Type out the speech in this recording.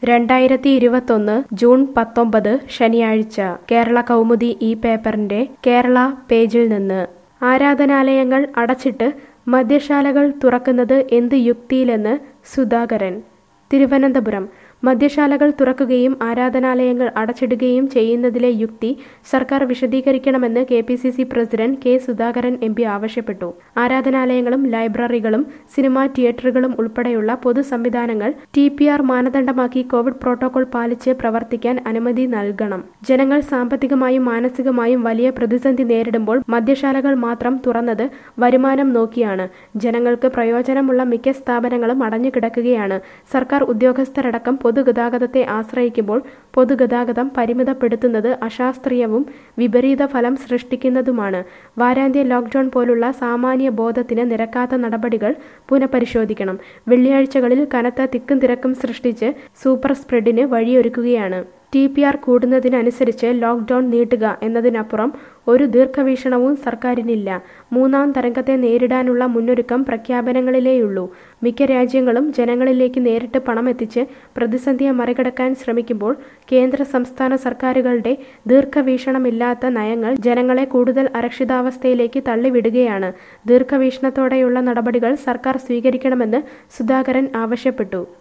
രണ്ടായിരത്തി ഇരുപത്തൊന്ന് ജൂൺ പത്തൊമ്പത് ശനിയാഴ്ച കേരള കൗമുദി ഈ പേപ്പറിന്റെ കേരള പേജിൽ നിന്ന് ആരാധനാലയങ്ങൾ അടച്ചിട്ട് മദ്യശാലകൾ തുറക്കുന്നത് എന്ത് യുക്തിയിലെന്ന് സുധാകരൻ തിരുവനന്തപുരം മദ്യശാലകൾ തുറക്കുകയും ആരാധനാലയങ്ങൾ അടച്ചിടുകയും ചെയ്യുന്നതിലെ യുക്തി സർക്കാർ വിശദീകരിക്കണമെന്ന് K P C C president K Sudhakaran M P ആവശ്യപ്പെട്ടു ആരാധനാലയങ്ങളും ലൈബ്രറികളും സിനിമാ തിയേറ്ററുകളും ഉൾപ്പെടെയുള്ള പൊതു സംവിധാനങ്ങൾ ടി പി ആർ മാനദണ്ഡമാക്കി കോവിഡ് പ്രോട്ടോകോൾ പാലിച്ച് പ്രവർത്തിക്കാൻ അനുമതി നൽകണം ജനങ്ങൾ സാമ്പത്തികമായും മാനസികമായും വലിയ പ്രതിസന്ധി നേരിടുമ്പോൾ മദ്യശാലകൾ മാത്രം തുറന്നത് വരുമാനം നോക്കിയാണ് ജനങ്ങൾക്ക് പ്രയോജനമുള്ള മിക്ക സ്ഥാപനങ്ങളും അടഞ്ഞുകിടക്കുകയാണ് സർക്കാർ ഉദ്യോഗസ്ഥരടക്കം പൊതുഗതാഗതത്തെ ആശ്രയിക്കുമ്പോൾ പൊതുഗതാഗതം പരിമിതപ്പെടുത്തുന്നത് അശാസ്ത്രീയവും വിപരീത ഫലം സൃഷ്ടിക്കുന്നതുമാണ് വാരാന്ത്യ ലോക്ക്ഡൌൺ പോലുള്ള സാമാന്യ ബോധത്തിന് നിരക്കാത്ത നടപടികൾ പുനഃപരിശോധിക്കണം വെള്ളിയാഴ്ചകളിൽ കനത്ത തിക്കും തിരക്കും സൃഷ്ടിച്ച് സൂപ്പർ സ്പ്രെഡിന് വഴിയൊരുക്കുകയാണ് ടി പി ആർ കൂടുന്നതിനനുസരിച്ച് ലോക്ക്ഡൌൺ നീട്ടുക എന്നതിനപ്പുറം ഒരു ദീർഘവീക്ഷണവും സർക്കാരിനില്ല മൂന്നാം തരംഗത്തെ നേരിടാനുള്ള മുന്നൊരുക്കം പ്രഖ്യാപനങ്ങളിലേയുള്ളൂ മിക്ക രാജ്യങ്ങളും ജനങ്ങളിലേക്ക് നേരിട്ട് പണം എത്തിച്ച് പ്രതിസന്ധിയെ മറികടക്കാൻ ശ്രമിക്കുമ്പോൾ കേന്ദ്ര സംസ്ഥാന സർക്കാരുകളുടെ ദീർഘവീക്ഷണമില്ലാത്ത നയങ്ങൾ ജനങ്ങളെ കൂടുതൽ അരക്ഷിതാവസ്ഥയിലേക്ക് തള്ളിവിടുകയാണ് ദീർഘവീക്ഷണത്തോടെയുള്ള നടപടികൾ സർക്കാർ സ്വീകരിക്കണമെന്ന് സുധാകരൻ ആവശ്യപ്പെട്ടു